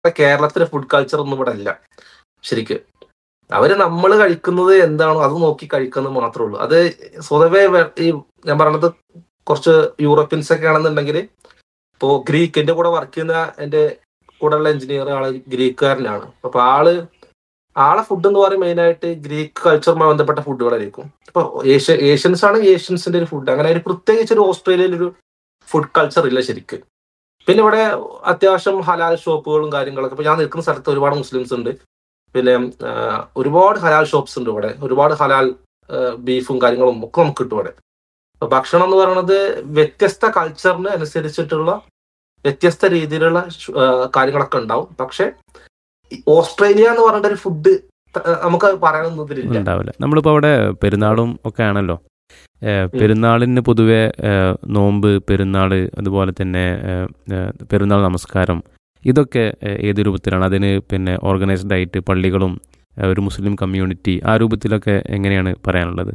നമ്മുടെ കേരളത്തിലെ food culture ഒന്നും ഇവിടെ ഇല്ല ശരിക്ക് അവര് നമ്മൾ കഴിക്കുന്നത് എന്താണോ അത് നോക്കി കഴിക്കുന്നത് മാത്രമേ ഉള്ളൂ അത് സ്വതവേ വേ- ഈ ഞാൻ പറയണത് കുറച്ച് യൂറോപ്യൻസ് ഒക്കെ ആണെന്നുണ്ടെങ്കിൽ ഇപ്പോ ഗ്രീക്ക് എന്റെ കൂടെ വർക്ക് ചെയ്യുന്ന എന്റെ കൂടെയുള്ള എഞ്ചിനീയർ ആള് ഗ്രീക്കുകാരനാണ് അപ്പൊ ആള് ആളെ ഫുഡ് എന്ന് പറയും മെയിൻ ആയിട്ട് ഗ്രീക്ക് കൾച്ചറുമായി ബന്ധപ്പെട്ട ഫുഡുകളായിരിക്കും ഇപ്പൊ ഏഷ്യ ഏഷ്യൻസ് ആണ് ഏഷ്യൻസിന്റെ ഒരു ഫുഡ് അങ്ങനെ ഒരു പ്രത്യേകിച്ച് ഒരു ഓസ്ട്രേലിയയിൽ ഒരു ഫുഡ് കൾച്ചർ ഇല്ല ശരിക്ക് പിന്നെ ഇവിടെ അത്യാവശ്യം ഹലാൽ ഷോപ്പുകളും കാര്യങ്ങളൊക്കെ ഇപ്പൊ ഞാൻ നിൽക്കുന്ന സ്ഥലത്ത് ഒരുപാട് മുസ്ലിംസ് ഉണ്ട് പിന്നെ ആ, ഒരുപാട് ഹലാൽ ഷോപ്സ് ഉണ്ട് ഇവിടെ ഒരുപാട് ഹലാൽ ബീഫും കാര്യങ്ങളും ഒക്കെ നമുക്ക് കിട്ടും ഇവിടെ അപ്പൊ ഭക്ഷണം എന്ന് പറയുന്നത് വ്യത്യസ്ത കൾച്ചറിന് അനുസരിച്ചിട്ടുള്ള വ്യത്യസ്ത രീതിയിലുള്ള ഷ്- ആ, കാര്യങ്ങളൊക്കെ ഉണ്ടാവും പക്ഷെ ഈ ഓസ്ട്രേലിയ എന്ന് പറഞ്ഞ ഒരു ഫുഡ് നമുക്ക് പറയാനൊന്നും ഇതിലില്ല ഉണ്ടാവില്ല നമ്മളിപ്പോൾ അവിടെ പെരുന്നാളും ഒക്കെ ആണല്ലോ ഏഹ് പെരുന്നാളിന് പൊതുവെ ഏഹ് നോമ്പ് പെരുന്നാൾ അതുപോലെ തന്നെ ഏഹ് ഏഹ് പെരുന്നാൾ നമസ്കാരം ഇതൊക്കെ ഏഹ് ഏത് രൂപത്തിലാണ് അതിന് പിന്നെ ഓർഗനൈസ്ഡ് ആയിട്ട് പള്ളികളും ഏഹ് ഒരു മുസ്ലിം കമ്മ്യൂണിറ്റി ആ രൂപത്തിലൊക്കെ എങ്ങനെയാണ് പറയാനുള്ളത്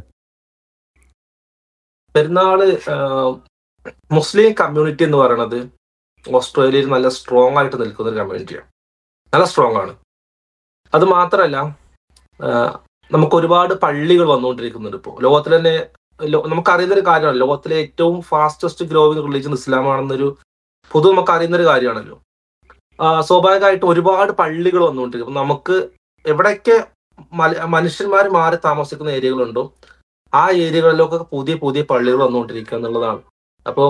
പെരുന്നാള് ആ, മുസ്ലിം കമ്മ്യൂണിറ്റി എന്ന് പറയുന്നത് ഓസ്ട്രേലിയയിൽ നല്ല സ്ട്രോങ് ആയിട്ട് നിൽക്കുന്ന ഒരു കമ്മ്യൂണിറ്റിയാണ് നല്ല സ്ട്രോങ് ആണ് അത് മാത്രമല്ല ആ, നമുക്ക് ഒരുപാട് പള്ളികൾ വന്നുകൊണ്ടിരിക്കുന്നുണ്ട് ഇപ്പോൾ ലോകത്തിൽ തന്നെ ലോ- നമുക്കറിയുന്ന ഒരു കാര്യമാണ് ലോകത്തിലെ ഏറ്റവും ഫാസ്റ്റസ്റ്റ് ഗ്രോവിംഗ് റിലീജിയൻ ഇസ്ലാമാണെന്നൊരു പൊതു നമുക്ക് അറിയുന്ന ഒരു കാര്യമാണല്ലോ ആ, സ്വാഭാവികമായിട്ട് ഒരുപാട് പള്ളികൾ വന്നുകൊണ്ടിരിക്കും അപ്പൊ നമുക്ക് എവിടെയൊക്കെ മനുഷ്യന്മാർ മാറി താമസിക്കുന്ന ഏരിയകളുണ്ടോ ആ ഏരിയകളിലൊക്കെ പുതിയ പുതിയ പള്ളികൾ വന്നുകൊണ്ടിരിക്കുക എന്നുള്ളതാണ് അപ്പോൾ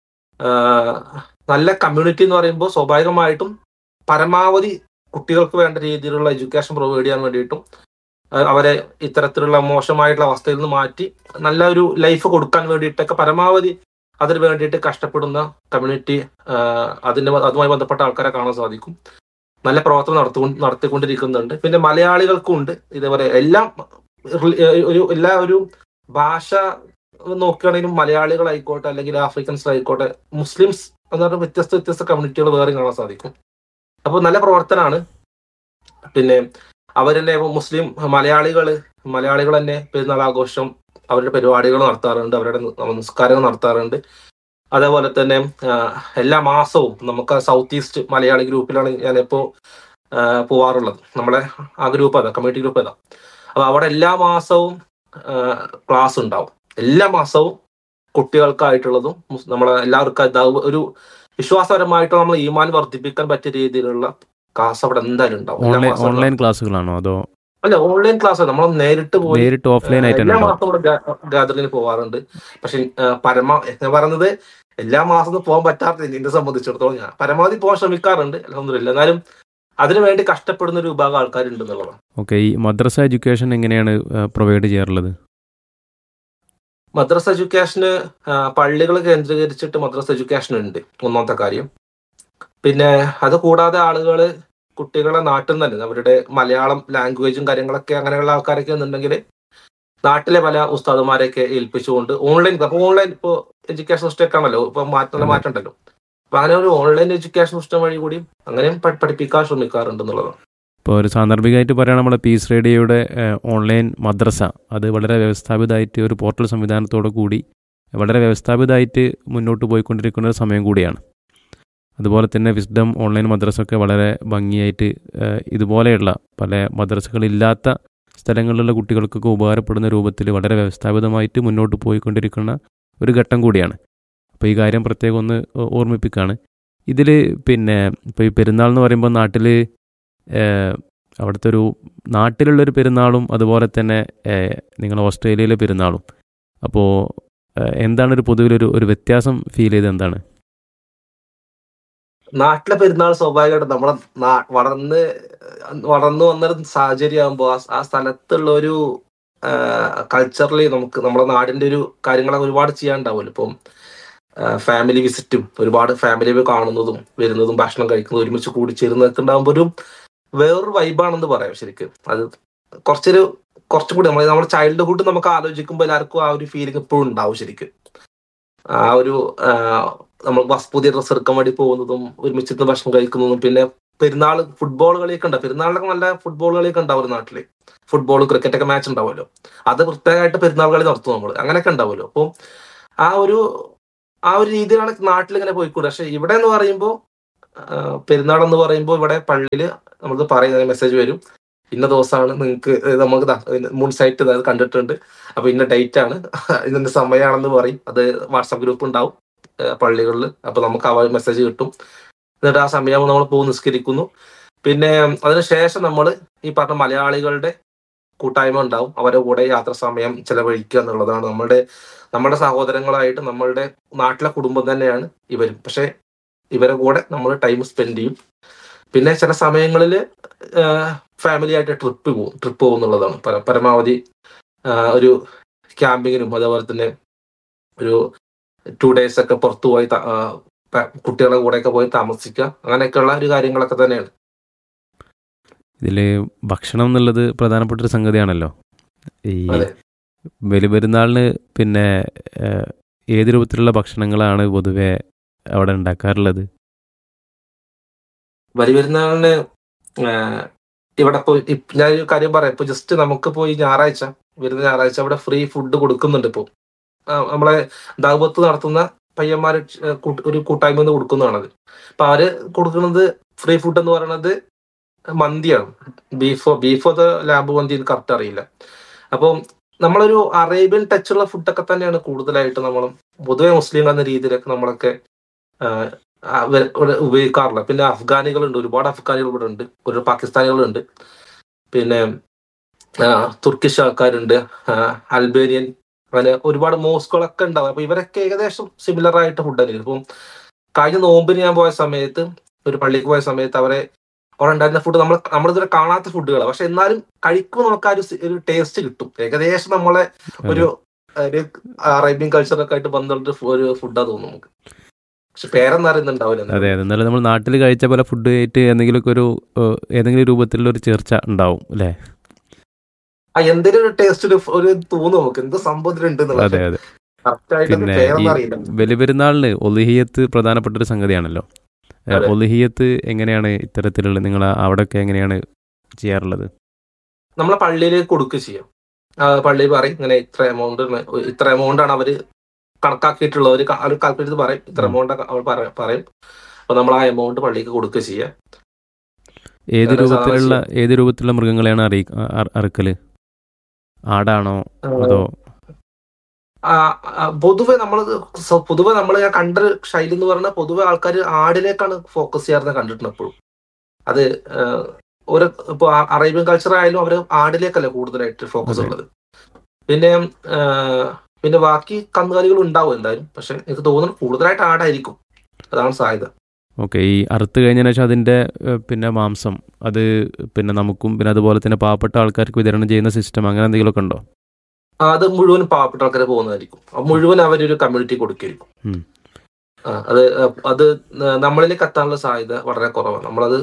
നല്ല കമ്മ്യൂണിറ്റി എന്ന് പറയുമ്പോൾ സ്വാഭാവികമായിട്ടും പരമാവധി കുട്ടികൾക്ക് വേണ്ട രീതിയിലുള്ള എഡ്യൂക്കേഷൻ പ്രൊവൈഡ് ചെയ്യാൻ വേണ്ടിയിട്ടും ആ, അവരെ ഇത്തരത്തിലുള്ള മോശമായിട്ടുള്ള അവസ്ഥയിൽ നിന്ന് മാറ്റി നല്ല ഒരു ലൈഫ് കൊടുക്കാൻ വേണ്ടിയിട്ടൊക്കെ പരമാവധി അതിന് വേണ്ടിയിട്ട് കഷ്ടപ്പെടുന്ന കമ്മ്യൂണിറ്റി അതിന്റെ അതുമായി ബന്ധപ്പെട്ട ആൾക്കാരെ കാണാൻ സാധിക്കും നല്ല പ്രവർത്തനം നടത്തി നടത്തിക്കൊണ്ടിരിക്കുന്നുണ്ട് പിന്നെ മലയാളികൾക്കും ഉണ്ട് ഇതേപോലെ എല്ലാം ഒരു എല്ലാ ഒരു ഭാഷ നോക്കുകയാണെങ്കിലും മലയാളികളായിക്കോട്ടെ അല്ലെങ്കിൽ ആഫ്രിക്കൻസ് ആയിക്കോട്ടെ മുസ്ലിംസ് എന്ന് പറഞ്ഞ വ്യത്യസ്ത വ്യത്യസ്ത കമ്മ്യൂണിറ്റികൾ വേറെ കാണാൻ സാധിക്കും അപ്പോൾ നല്ല പ്രവർത്തനമാണ് പിന്നെ അവർ തന്നെ ഇപ്പൊ മുസ്ലിം മലയാളികള് മലയാളികൾ തന്നെ പെരുന്നാൾ ആഘോഷം അവരുടെ പരിപാടികൾ നടത്താറുണ്ട് അവരുടെ നമസ്കാരങ്ങൾ നടത്താറുണ്ട് അതേപോലെ തന്നെ ആ, എല്ലാ മാസവും നമുക്ക് സൗത്ത് ഈസ്റ്റ് മലയാളി ഗ്രൂപ്പിലാണ് ഞാനിപ്പോ ആ, പോവാറുള്ളത് നമ്മളെ ആ ഗ്രൂപ്പ് അതാ കമ്മ്യൂണിറ്റി ഗ്രൂപ്പ് അതാ അപ്പൊ അവിടെ എല്ലാ മാസവും ക്ലാസ് ഉണ്ടാവും എല്ലാ മാസവും കുട്ടികൾക്കായിട്ടുള്ളതും മുസ്- നമ്മളെ എല്ലാവർക്കും ഇതാ ഒരു വിശ്വാസപരമായിട്ട് നമ്മൾ ഈമാൻ വർദ്ധിപ്പിക്കാൻ പറ്റിയ രീതിയിലുള്ള ക്ലാസ് അവിടെ എന്തായാലും ഉണ്ടാവും എല്ലാ ഓൺലൈൻ മാസവും ഓൺലൈൻ ക്ലാസ്സുകളാണോ അതോ അല്ല ഓൺലൈൻ ക്ലാസ് നമ്മൾ നേരിട്ട് പോയി നേരിട്ട് ഓഫ്ലൈൻ ആയിട്ട് എല്ലാ തന്നെ മാസവും ഇവിടെ ഗാദറിങ്ങിന് പോവാറുണ്ട് പക്ഷെ പരമാ ഞാൻ പറയുന്നത് എല്ലാ മാസവും പോകാൻ പറ്റാത്ത എന്നെ സംബന്ധിച്ചിടത്തോളം ഞാൻ പരമാവധി പോകാൻ ശ്രമിക്കാറുണ്ട് അലഹമില്ല എന്നാലും അതിനു വേണ്ടി കഷ്ടപ്പെടുന്ന ഒരു വിഭാഗം ആൾക്കാരുണ്ട് എന്നുള്ളതാണ് ഓക്കെ ഈ മദ്രസ എഡ്യൂക്കേഷൻ എങ്ങനെയാണ് പ്രൊവൈഡ് ചെയ്യാറുള്ളത് മദ്രസ എഡ്യൂക്കേഷന് പള്ളികൾ കേന്ദ്രീകരിച്ചിട്ട് മദ്രസ എഡ്യൂക്കേഷൻ ഉണ്ട് ഒന്നാമത്തെ കാര്യം പിന്നെ അത് കൂടാതെ ആളുകൾ കുട്ടികളെ നാട്ടിൽ നിന്ന് തന്നെ അവരുടെ മലയാളം ലാംഗ്വേജും കാര്യങ്ങളൊക്കെ അങ്ങനെയുള്ള ആൾക്കാരൊക്കെ എന്നുണ്ടെങ്കിൽ നാട്ടിലെ പല ഉസ്താദുമാരെയൊക്കെ ഏൽപ്പിച്ചുകൊണ്ട് ഓൺലൈൻ അപ്പൊ ഓൺലൈൻ ഇപ്പോൾ എഡ്യൂക്കേഷൻ സിസ്റ്റം ഒക്കെ ആണല്ലോ ഇപ്പൊ മാറ്റം നല്ല മാറ്റം ഉണ്ടല്ലോ അപ്പൊ അങ്ങനെ ഒരു ഓൺലൈൻ എഡ്യൂക്കേഷൻ സിസ്റ്റം വഴി കൂടി അങ്ങനെയും പഠി- പഠിപ്പിക്കാൻ ശ്രമിക്കാറുണ്ട് എന്നുള്ളതാണ് ഇപ്പോൾ ഒരു സാന്ദർഭികമായിട്ട് പറയുകയാണ് നമ്മുടെ പീസ് റേഡിയോയുടെ ഏഹ്, ഓൺലൈൻ മദ്രസ അത് വളരെ വ്യവസ്ഥാപിതമായിട്ട് ഒരു പോർട്ടൽ സംവിധാനത്തോടു കൂടി വളരെ വ്യവസ്ഥാപിതമായിട്ട് മുന്നോട്ട് പോയിക്കൊണ്ടിരിക്കുന്ന ഒരു സമയം കൂടിയാണ് അതുപോലെ തന്നെ വിസ്ഡം ഓൺലൈൻ മദ്രസൊക്കെ വളരെ ഭംഗിയായിട്ട് ഏഹ്, ഇതുപോലെയുള്ള പല മദ്രസകളില്ലാത്ത സ്ഥലങ്ങളിലുള്ള കുട്ടികൾക്കൊക്കെ ഉപകാരപ്പെടുന്ന രൂപത്തിൽ വളരെ വ്യവസ്ഥാപിതമായിട്ട് മുന്നോട്ട് പോയിക്കൊണ്ടിരിക്കുന്ന ഒരു ഘട്ടം കൂടിയാണ് അപ്പോൾ ഈ കാര്യം പ്രത്യേകം ഒന്ന് ഓ- ഓർമ്മിപ്പിക്കുകയാണ് ഇതിൽ പിന്നെ ഇപ്പോൾ ഈ പെരുന്നാൾ എന്ന് പറയുമ്പോൾ നാട്ടിൽ ഏഹ് അവിടുത്തെ ഒരു നാട്ടിലുള്ളൊരു പെരുന്നാളും അതുപോലെ തന്നെ ഏഹ് നിങ്ങൾ ഓസ്ട്രേലിയയിലെ പെരുന്നാളും അപ്പോൾ ഏഹ് എന്താണ് ഒരു പൊതുവിലൊരു ഒരു വ്യത്യാസം ഫീൽ ചെയ്ത് എന്താണ് നാട്ടിലെ പെരുന്നാൾ സ്വാഭാവികമായിട്ടും നമ്മളെ നാ- വളർന്ന് വളർന്നു വന്നൊരു സാഹചര്യം ആകുമ്പോൾ ആ സ്ഥലത്തുള്ള ഒരു കൾച്ചറലി നമുക്ക് നമ്മുടെ നാടിന്റെ ഒരു കാര്യങ്ങളൊക്കെ ഒരുപാട് ചെയ്യാനുണ്ടാവുമല്ലോ ഇപ്പം ഫാമിലി വിസിറ്റും ഒരുപാട് ഫാമിലി കാണുന്നതും വരുന്നതും ഭക്ഷണം കഴിക്കുന്നതും ഒരുമിച്ച് കൂടി ചേരുന്നതൊക്കെ ഉണ്ടാകുമ്പോൾ ഒരു വേറൊരു വൈബാണെന്ന് പറയാം ശരിക്കും അത് കുറച്ചൊരു കുറച്ചും കൂടി നമ്മൾ നമ്മുടെ ചൈൽഡ്ഹുഡ് നമുക്ക് ആലോചിക്കുമ്പോൾ എല്ലാവർക്കും ആ ഒരു ഫീലിംഗ് എപ്പോഴും ഉണ്ടാവും ശരിക്കും ആ ഒരു ആ, നമ്മൾ ബസ് പുതിയ ഡ്രസ്സ് എടുക്കാൻ വേണ്ടി പോകുന്നതും ഒരുമിച്ചിരുന്ന് ഭക്ഷണം കഴിക്കുന്നതും പിന്നെ പെരുന്നാൾ ഫുട്ബോൾ കളിയൊക്കെ ഉണ്ടാവും പെരുന്നാളിലൊക്കെ നല്ല ഫുട്ബോൾ കളിയൊക്കെ ഉണ്ടാവും ഒരു നാട്ടില് ഫുട്ബോൾ ക്രിക്കറ്റ് ഒക്കെ മാച്ച് ഉണ്ടാവുമല്ലോ അത് പ്രത്യേകമായിട്ട് പെരുന്നാൾ കളി നടത്തും നമ്മൾ അങ്ങനെയൊക്കെ ഉണ്ടാവുമല്ലോ അപ്പോൾ ആ ഒരു ആ ഒരു രീതിയിലാണ് നാട്ടിൽ ഇങ്ങനെ പോയിക്കൂടെ പക്ഷെ ഇവിടെ എന്ന് പറയുമ്പോൾ ആ, പെരുന്നാൾ എന്ന് പറയുമ്പോൾ ഇവിടെ പള്ളിയിൽ നമുക്ക് പറയുന്ന മെസ്സേജ് വരും ഇന്ന ദിവസമാണ് നിങ്ങൾക്ക് നമുക്ക് ദാ ഇതിന് മുൻ സൈറ്റ് ഇത് കണ്ടിട്ടുണ്ട് അപ്പൊ ഇന്ന ഡേറ്റ് ആണ് ഇതിന്റെ സമയമാണെന്ന് പറയും അത് വാട്സാപ്പ് ഗ്രൂപ്പ് ഉണ്ടാവും പള്ളികളിൽ അപ്പൊ നമുക്ക് ആ മെസ്സേജ് കിട്ടും എന്നിട്ട് ആ സമയമാകുമ്പോൾ നമ്മൾ പോകും നിസ്കരിക്കുന്നു പിന്നെ അതിനുശേഷം നമ്മൾ ഈ പറഞ്ഞ മലയാളികളുടെ കൂട്ടായ്മ ഉണ്ടാവും അവരുടെ കൂടെ യാത്ര സമയം ചെലവഴിക്കുക എന്നുള്ളതാണ് നമ്മുടെ നമ്മുടെ സഹോദരങ്ങളായിട്ട് നമ്മളുടെ നാട്ടിലെ കുടുംബം തന്നെയാണ് ഇവരും പക്ഷെ ഇവരെ കൂടെ നമ്മൾ ടൈം സ്പെൻഡ് ചെയ്യും പിന്നെ ചില സമയങ്ങളിൽ ഫാമിലി ആയിട്ട് ട്രിപ്പ് പോകും ട്രിപ്പ് പോകും എന്നുള്ളതാണ് പര- പരമാവധി ആ, ഒരു ക്യാമ്പിങ്ങിനും അതേപോലെ തന്നെ ഒരു ടു ഡേയ്സ് ഒക്കെ പുറത്തു പോയി ത- ആ, പ- കുട്ടികളുടെ കൂടെയൊക്കെ പോയി താമസിക്കുക അങ്ങനെയൊക്കെയുള്ള ഒരു കാര്യങ്ങളൊക്കെ തന്നെയാണ് ഇതിൽ ഭക്ഷണം എന്നുള്ളത് പ്രധാനപ്പെട്ട ഒരു സംഗതിയാണല്ലോ ഈ അതെ. ബലിപെരുന്നാളിന് പിന്നെ ഏഹ്, ഏത് രൂപത്തിലുള്ള ഭക്ഷണങ്ങളാണ് പൊതുവെ അവിടെ ഉണ്ടാക്കാറുള്ളത് വരി പെരുന്നാളിന് ആഹ് ഇവിടെ ഇപ്പൊ ഇപ് ഞാൻ ഒരു കാര്യം പറയാം ഇപ്പൊ ജസ്റ്റ് നമുക്ക് പോയി ഞായറാഴ്ച വരുന്ന ഞായറാഴ്ച അവിടെ ഫ്രീ ഫുഡ് കൊടുക്കുന്നുണ്ട് ഇപ്പൊ ആഹ് നമ്മളെ ദാവത്ത് നടത്തുന്ന പയ്യന്മാര് ക്ഷ- കൂട്ട- ഒരു കൂട്ടായ്മ നിന്ന് കൊടുക്കുന്നതാണത് അപ്പൊ അവര് കൊടുക്കുന്നത് ഫ്രീ ഫുഡ് എന്ന് പറയുന്നത് മന്തിയാണ് ബീഫോ ബീഫോ അത് ലാമ്പ് മന്തി കറക്റ്റ് അറിയില്ല അപ്പം നമ്മളൊരു അറേബ്യൻ ടച്ചുള്ള ഫുഡൊക്കെ തന്നെയാണ് കൂടുതലായിട്ട് നമ്മൾ പൊതുവെ മുസ്ലിം എന്ന രീതിയിലൊക്കെ നമ്മളൊക്കെ ആഹ് അവർ ഇവിടെ ഉപയോഗിക്കാറില്ല പിന്നെ അഫ്ഗാനികളുണ്ട് ഒരുപാട് അഫ്ഗാനികൾ ഇവിടെ ഉണ്ട് ഒരു പാകിസ്ഥാനികളുണ്ട് പിന്നെ ആ, തുർക്കിഷ് ആൾക്കാരുണ്ട് ആ, അൽബേനിയൻ അങ്ങനെ ഒരുപാട് മോസ്കുകളൊക്കെ ഉണ്ടാവും അപ്പൊ ഇവരൊക്കെ ഏകദേശം സിമിലർ ആയിട്ട് ഫുഡ് തന്നെ ഇപ്പം കഴിഞ്ഞ നോമ്പിന് ഞാൻ പോയ സമയത്ത് ഒരു പള്ളിക്ക് പോയ സമയത്ത് അവരെ അവിടെ ഉണ്ടായിരുന്ന ഫുഡ് നമ്മൾ നമ്മളിതുവരെ കാണാത്ത ഫുഡുകളാണ് പക്ഷെ എന്നാലും കഴിക്കുമ്പോൾ നമുക്ക് ആ ഒരു സി- ഒരു ടേസ്റ്റ് കിട്ടും ഏകദേശം നമ്മളെ ഒരു ഒരു അറേബ്യൻ കൾച്ചറൊക്കെ ആയിട്ട് ബന്ധമുള്ള ഒരു ഫുഡാ തോന്നുന്നു നമുക്ക് പക്ഷെ പേരൊന്നും അറിയുന്നുണ്ടാവില്ല അതെ അതെ എന്നാലും നമ്മൾ നാട്ടിൽ കഴിച്ച പോലെ ഫുഡ് ആയിട്ട് എന്തെങ്കിലുമൊക്കെ ഒരു ഏഹ്, ഏതെങ്കിലും രൂപത്തിലുള്ള ഒരു ചേർച്ച ഉണ്ടാവും അല്ലേ ആ എന്തെങ്കിലും ഒരു ടേസ്റ്റ് ഒരു ഒരു തോന്നും നമുക്ക് എന്ത് സംഭവത്തിലുണ്ട് അതെ അതെ കറക്റ്റ് ആയിട്ട് പിന്നെ ഈ പേരൊന്നും അറിയില്ല ബലിപെരുന്നാളിന് ഒലിഹിയത്ത് പ്രധാനപ്പെട്ട ഒരു സംഗതിയാണല്ലോ ഏഹ്, അതെ. ഒലിഹിയത്ത് എങ്ങനെയാണ് ഇത്തരത്തിലുള്ള നിങ്ങൾ അവിടെയൊക്കെ എങ്ങനെയാണ് ചെയ്യാറുള്ളത് നമ്മളെ പള്ളിയിലേക്ക് കൊടുക്കുക ചെയ്യാം ആ, പള്ളി പറയും ഇങ്ങനെ ഇത്ര എമൗണ്ട് ഇത്ര എമൗണ്ട് ആണ് അവര് കണക്കാക്കിയിട്ടുള്ളത് ഒരു അവർ കാൽക്കുലേറ്റ് ചെയ്ത് പറയും ഇത്ര ഉം. എമൗണ്ട് അവർ പറ- പറയും അപ്പൊ നമ്മൾ ആ എമൗണ്ട് പള്ളിക്ക് കൊടുക്കുക ചെയ്യാം ഏത് വേറെ രൂപത്തിലുള്ള സാധാരണ ഏത് രൂപത്തിലുള്ള മൃഗങ്ങളെയാണ് അറിയി അ- അറുക്കല് ആടാണോ അതോ ആ, ആ, പൊതുവെ നമ്മൾ പൊതുവെ നമ്മൾ ഞാൻ കണ്ട ഒരു ശൈലി എന്ന് പറഞ്ഞാൽ പൊതുവെ ആൾക്കാർ ആടിലേക്കാണ് ഫോക്കസ് ചെയ്യാറുണ്ട് കണ്ടിട്ടുണ്ട് എപ്പോഴും അത് ആ, ഒരു ഇപ്പൊ ആ- അറേബ്യൻ കൾച്ചർ ആയാലും അവർ ആടിലേക്കല്ല കൂടുതലായിട്ട് ഫോക്കസ് അതെ. ഉള്ളത് പിന്നെ ആ, പിന്നെ ബാക്കി കന്നുകാലികൾ ഉണ്ടാവും എന്തായാലും പക്ഷെ എനിക്ക് തോന്നുന്നു കൂടുതലായിട്ട് ആടായിരിക്കും അതാണ് സാധ്യത ഓക്കെ ഈ അറുത്ത് കഴിഞ്ഞതിന് ശേഷം അതിൻ്റെ ഏഹ്, പിന്നെ മാംസം അത് പിന്നെ നമുക്കും പിന്നെ അതുപോലെ തന്നെ പാവപ്പെട്ട ആൾക്കാർക്ക് വിതരണം ചെയ്യുന്ന സിസ്റ്റം അങ്ങനെ എന്തെങ്കിലുമൊക്കെ ഉണ്ടോ ആ, അത് മുഴുവൻ പാവപ്പെട്ട ആൾക്കാരെ പോകുന്നതായിരിക്കും അത് മുഴുവൻ അവരൊരു കമ്മ്യൂണിറ്റി കൊടുക്കുകയായിരിക്കും ഉം. ആ, അത് അത് നമ്മളിലേക്ക് എത്താനുള്ള സാധ്യത വളരെ കുറവാണ് നമ്മളത്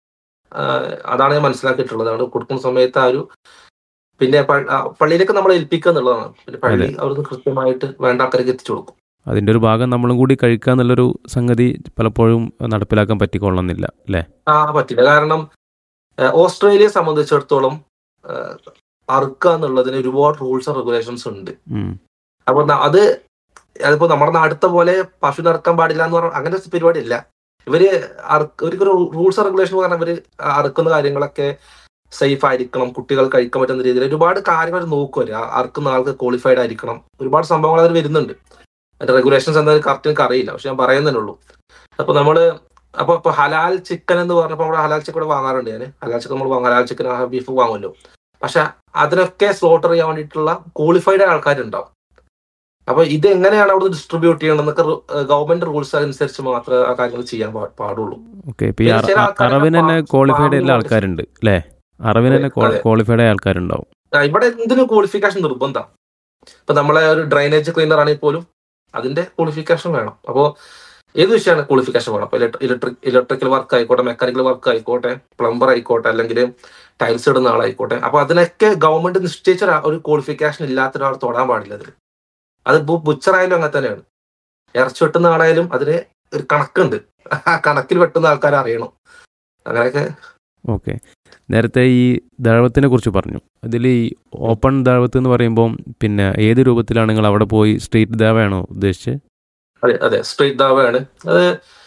ആ, അതാണ് ഞാൻ മനസ്സിലാക്കിയിട്ടുള്ളത് അവിടെ കൊടുക്കുന്ന സമയത്ത് ആ ഒരു പിന്നെ പ- ആ, പള്ളിയിലേക്ക് നമ്മൾ ഏൽപ്പിക്കുക എന്നുള്ളതാണ് പിന്നെ പള്ളി അവിടുന്ന് കൃത്യമായിട്ട് വേണ്ട ആൾക്കാർക്ക് എത്തിച്ചു കൊടുക്കും അതിൻ്റെ ഒരു ഭാഗം നമ്മളും കൂടി കഴിക്കുക എന്നുള്ളൊരു സംഗതി പലപ്പോഴും നടപ്പിലാക്കാൻ പറ്റിക്കൊള്ളുന്നില്ല അല്ലേ ആ പറ്റില്ല കാരണം ആ, ഓസ്ട്രേലിയയെ സംബന്ധിച്ചിടത്തോളം ആ, അറുക്കുക എന്നുള്ളതിന് ഒരുപാട് റൂൾസ് ആൻഡ് റെഗുലേഷൻസ് ഉണ്ട് ഉം. അപ്പൊ ന- അത് അതിപ്പോ നമ്മുടെ നാട്ടിലത്തെ പോലെ പശു നടക്കാൻ പാടില്ല എന്ന് പറഞ്ഞ അങ്ങനെ ഒരു പരിപാടി ഇല്ല ഇവര് അറുക്ക- ഇവർക്ക് റൂൾസ് റെഗുലേഷൻ പറഞ്ഞാൽ ഇവര് അറുക്കുന്ന കാര്യങ്ങളൊക്കെ സേഫ് ആയിരിക്കണം കുട്ടികൾ കഴിക്കാൻ പറ്റുന്ന രീതിയിൽ ഒരുപാട് കാര്യങ്ങൾ അവർ നോക്കും അവര് ആ അറുക്കുന്ന ആൾക്ക് ക്വാളിഫൈഡ് ആയിരിക്കണം ഒരുപാട് സംഭവങ്ങൾ അതിൽ വരുന്നുണ്ട് അതിന്റെ റെഗുലേഷൻസ് എന്തായാലും കറക്റ്റ് എനിക്ക് അറിയില്ല പക്ഷെ ഞാൻ പറയുന്നതേ ഉള്ളൂ അപ്പൊ നമ്മള് അപ്പൊ ഇപ്പൊ ഹലാൽ ചിക്കൻ എന്ന് പറഞ്ഞപ്പോ നമ്മുടെ ഹലാൽ ചിക്കൻ ഇവിടെ വാങ്ങാറുണ്ട് ഞാൻ ഹലാൽ ചിക്കൻ നമ്മൾ വാങ്ങാം ഹലാൽ ചിക്കൻ ബീഫ് വാങ്ങുമല്ലോ പക്ഷെ അതിനൊക്കെ സ്ലോട്ടർ ചെയ്യാൻ വേണ്ടിയിട്ടുള്ള ക്വാളിഫൈഡ് ആൾക്കാരുണ്ടാവും അപ്പൊ ഇത് എങ്ങനെയാണ് അവിടെ ഡിസ്ട്രിബ്യൂട്ട് ചെയ്യണമെന്നൊക്കെ ഗവൺമെന്റ് റൂൾസ് അനുസരിച്ച് മാത്രമേ ആ കാര്യങ്ങൾ ചെയ്യാൻ പാ- പാടുള്ളൂ ഓക്കെ ഇപ്പോൾ ഈ പിന്നെ അറ- ചില അ- ആൾക്കാരൊക്കെ അറവിന് തന്നെ ഫാ- ക്വാളിഫൈഡ് ഫാമിംഗ് എല്ലാ പോലെ ആൾക്കാരുണ്ട് അല്ലേ അറവിന് തന്നെ അതെ. ക്വാളിഫൈഡ് ആയ ആൾക്കാരുണ്ടാവും ആ, ഇവിടെ എന്തിനു ക്വാളിഫിക്കേഷൻ നിർബന്ധം ഇപ്പൊ നമ്മളെ ഒരു ഡ്രൈനേജ് ക്ലീനർ ആണെങ്കിൽ പോലും അതിന്റെ ക്വാളിഫിക്കേഷൻ വേണം അപ്പോ ഏത് വിഷയമാണ് ക്വാളിഫിക്കേഷൻ വേണം ഇപ്പൊ ഇലക്ട്രിക് ഇലക്ട്രിക്കൽ വർക്ക് ആയിക്കോട്ടെ മെക്കാനിക്കൽ വർക്ക് ആയിക്കോട്ടെ പ്ലംബർ ആയിക്കോട്ടെ അല്ലെങ്കിൽ ടൈൽസ് ഇടുന്ന ആളായിക്കോട്ടെ അപ്പൊ അതിനൊക്കെ ഗവൺമെന്റ് നിശ്ചയിച്ച ഒരു- ഒരു ക്വാളിഫിക്കേഷൻ ഇല്ലാത്ത ഒരാൾ തൊടാൻ പാടില്ല അതിൽ അത് ബുച്ചറായാലും അങ്ങനെ തന്നെയാണ് ഇറച്ചി വെട്ടുന്ന ആളായാലും അതിന് ഒരു കണക്കുണ്ട് ആ കണക്കിൽ വെട്ടുന്ന ആൾക്കാരെ അറിയണം അങ്ങനെയൊക്കെ ഓക്കെ നേരത്തെ ഈ ദഴവത്തിനെ കുറിച്ച് പറഞ്ഞു അതിൽ ഈ ഓപ്പൺ ദഴവത്ത് എന്ന് പറയുമ്പോൾ പിന്നെ ഏത് രൂപത്തിലാണ് നിങ്ങൾ അവിടെ പോയി സ്ട്രീറ്റ് ദാവയാണോ ഉദ്ദേശിച്ചത് അതെ അതെ സ്ട്രീറ്റ് ദാവയാണ് അത്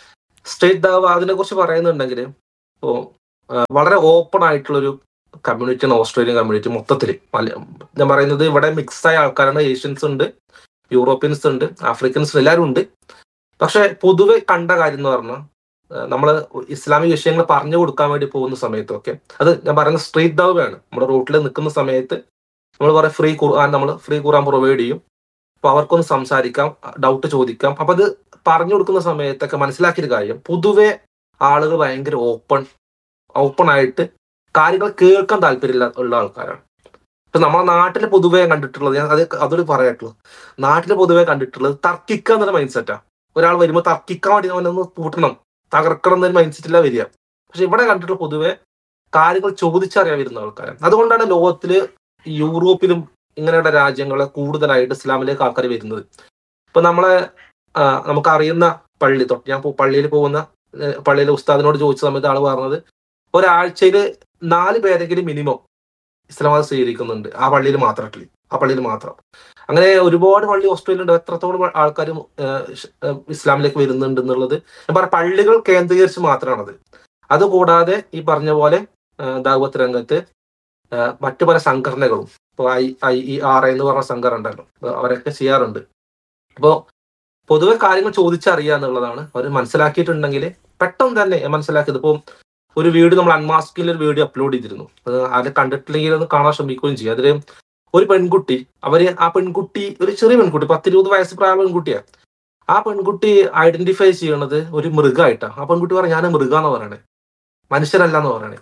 സ്റ്റേറ്റ് ദാവ അതിനെ കുറിച്ച് പറയുന്നുണ്ടെങ്കിൽ ഇപ്പോ ആ, വളരെ ഓപ്പൺ ആയിട്ടുള്ളൊരു കമ്മ്യൂണിറ്റിയാണ് ഓസ്ട്രേലിയൻ കമ്മ്യൂണിറ്റി മൊത്തത്തിൽ ഞാൻ പറയുന്നത് ഇവിടെ മിക്സ് ആയ ആൾക്കാരാണ് ഏഷ്യൻസ് ഉണ്ട് യൂറോപ്യൻസ് ഉണ്ട് ആഫ്രിക്കൻസ് എല്ലാവരും ഉണ്ട് പക്ഷെ പൊതുവെ കണ്ട കാര്യം എന്ന് പറഞ്ഞാൽ നമ്മൾ ഇസ്ലാമിക വിഷയങ്ങൾ പറഞ്ഞു കൊടുക്കാൻ വേണ്ടി പോകുന്ന സമയത്തൊക്കെ അത് ഞാൻ പറയുന്ന സ്ട്രീറ്റ് ദാവയാണ് നമ്മുടെ റൂട്ടിൽ നിൽക്കുന്ന സമയത്ത് നമ്മൾ പറയും ഫ്രീ ഖുർആൻ നമ്മൾ ഫ്രീ ഖുർആൻ പ്രൊവൈഡ് ചെയ്യും അപ്പൊ അവർക്കൊന്ന് സംസാരിക്കാം ഡൗട്ട് ചോദിക്കാം അപ്പൊ അത് പറഞ്ഞു കൊടുക്കുന്ന സമയത്തൊക്കെ മനസ്സിലാക്കിയൊരു കാര്യം പൊതുവെ ആളുകൾ ഭയങ്കര ഓപ്പൺ ഓപ്പൺ ആയിട്ട് കാര്യങ്ങൾ കേൾക്കാൻ താല്പര്യമില്ല ഉള്ള ആൾക്കാരാണ് ഇപ്പൊ നമ്മുടെ നാട്ടിൽ പൊതുവെ കണ്ടിട്ടുള്ളത് ഞാൻ അത് അതൊരു പറയാട്ടുള്ളൂ നാട്ടിൽ പൊതുവെ കണ്ടിട്ടുള്ളത് തർക്കിക്കുക എന്നൊരു മൈൻഡ് സെറ്റാ ഒരാൾ വരുമ്പോൾ തർക്കിക്കാൻ വേണ്ടി അവനൊന്ന് പൂട്ടണം തകർക്കണം എന്നൊരു മൈൻഡ് സെറ്റില്ല വരിക പക്ഷെ ഇവിടെ കണ്ടിട്ടുള്ള പൊതുവെ കാര്യങ്ങൾ ചോദിച്ചറിയാൻ വരുന്ന ആൾക്കാരാണ് അതുകൊണ്ടാണ് ലോകത്തില് യൂറോപ്പിലും ഇങ്ങനെയുള്ള രാജ്യങ്ങളെ കൂടുതലായിട്ട് ഇസ്ലാമിലേക്ക് ആൾക്കാർ വരുന്നത് ഇപ്പൊ നമ്മളെ ആ, നമുക്ക് അറിയുന്ന പള്ളി തൊട്ട് ഞാൻ പോ- പള്ളിയിൽ പോകുന്ന ഏഹ്, പള്ളിയിലെ ഉസ്താദിനോട് ചോദിച്ച സമയത്ത് ആള് പറഞ്ഞത് ഒരാഴ്ചയിൽ നാല് പേരെങ്കിലും മിനിമം ഇസ്ലാം മതം സ്വീകരിക്കുന്നുണ്ട് ആ പള്ളിയിൽ മാത്രമായിട്ട് ആ പള്ളിയിൽ മാത്രം അങ്ങനെ ഒരുപാട് പള്ളി ഓസ്ട്രേലിയ ഉണ്ട് എത്രത്തോളം ആൾക്കാരും ഇസ്ലാമിലേക്ക് വരുന്നുണ്ട് എന്നുള്ളത് ഞാൻ പറയാം പള്ളികൾ കേന്ദ്രീകരിച്ച് മാത്രമാണത് അതുകൂടാതെ ഈ പറഞ്ഞ പോലെ ദാവത്ത് രംഗത്ത് ആ, മറ്റു പല സംഘടനകളും ഇപ്പോൾ ഐ ഐ ഇ ആർ എന്ന് പറഞ്ഞ സംഘടന ഉണ്ടല്ലോ അപ്പൊ അവരൊക്കെ ചെയ്യാറുണ്ട് അപ്പോൾ പൊതുവെ കാര്യങ്ങൾ ചോദിച്ചറിയുക എന്നുള്ളതാണ് അവർ മനസ്സിലാക്കിയിട്ടുണ്ടെങ്കിൽ പെട്ടെന്ന് തന്നെ മനസ്സിലാക്കിയത് ഇപ്പോൾ ഒരു വീഡിയോ നമ്മൾ അൺമാസ്കിൽ ഒരു വീഡിയോ അപ്ലോഡ് ചെയ്തിരുന്നു അത് ആരും കണ്ടിട്ടില്ലെങ്കിൽ ഒന്ന് കാണാൻ ശ്രമിക്കുകയും ചെയ്യും അതിൽ ഒരു പെൺകുട്ടി അവര് ആ പെൺകുട്ടി ഒരു ചെറിയ പെൺകുട്ടി പത്തിരുപത് വയസ്സ് പ്രായ പെൺകുട്ടിയാണ് ആ പെൺകുട്ടി ഐഡന്റിഫൈ ചെയ്യണത് ഒരു മൃഗമായിട്ടാണ് ആ പെൺകുട്ടി പറയാം ഞാൻ മൃഗാന്ന് പറയണേ മനുഷ്യരല്ല എന്ന് പറയണേ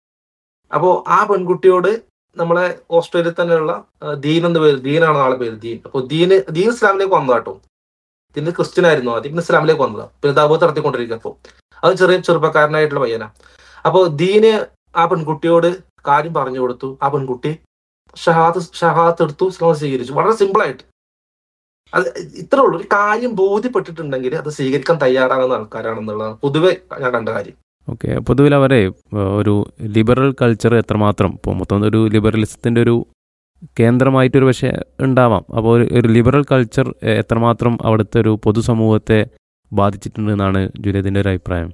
അപ്പോ ആ പെൺകുട്ടിയോട് നമ്മളെ ഓസ്ട്രേലിയയിൽ തന്നെയുള്ള ആ, ദീൻ എന്ന് പേര് ദീനാണ് ആളെ പേര് ദീൻ അപ്പൊ ദീന് ദീൻ ഇസ്ലാമിലേക്ക് വന്നതാട്ടോ ദീൻ ക്രിസ്ത്യൻ ആയിരുന്നു ആദ്യം ഇസ്ലാമിലേക്ക് വന്നതാ പിന്നെ ദാവത്ത് നടത്തിക്കൊണ്ടിരിക്കുക അപ്പോ അത് ചെറിയ ചെറുപ്പക്കാരനായിട്ടുള്ള പയ്യനാ അപ്പോ ദീന് ആ പെൺകുട്ടിയോട് കാര്യം പറഞ്ഞു കൊടുത്തു ആ പെൺകുട്ടി ഷഹാദ് ഷഹാദത്ത് എടുത്തു ഇസ്ലാം സ്വീകരിച്ചു വളരെ സിമ്പിൾ ആയിട്ട് അത് ഇത്രേ ഉള്ളൂ ഒരു കാര്യം ബോധ്യപ്പെട്ടിട്ടുണ്ടെങ്കിൽ അത് സ്വീകരിക്കാൻ തയ്യാറാകുന്ന ആൾക്കാരാണെന്നുള്ളതാണ് പൊതുവെ ഞാൻ കണ്ട കാര്യം ഓക്കെ പൊതുവിൽ അവരെ ഏഹ്, ഒരു ലിബറൽ കൾച്ചർ എത്രമാത്രം ഇപ്പോൾ മൊത്തം ഒരു ലിബറലിസത്തിൻ്റെ ഒരു കേന്ദ്രമായിട്ടൊരു പക്ഷേ ഉണ്ടാവാം അപ്പോൾ ഒരു ഒരു ലിബറൽ കൾച്ചർ ഏഹ്, എത്രമാത്രം അവിടുത്തെ ഒരു പൊതുസമൂഹത്തെ ബാധിച്ചിട്ടുണ്ടെന്നാണ് ജുലേദിൻ്റെ ഒരു അഭിപ്രായം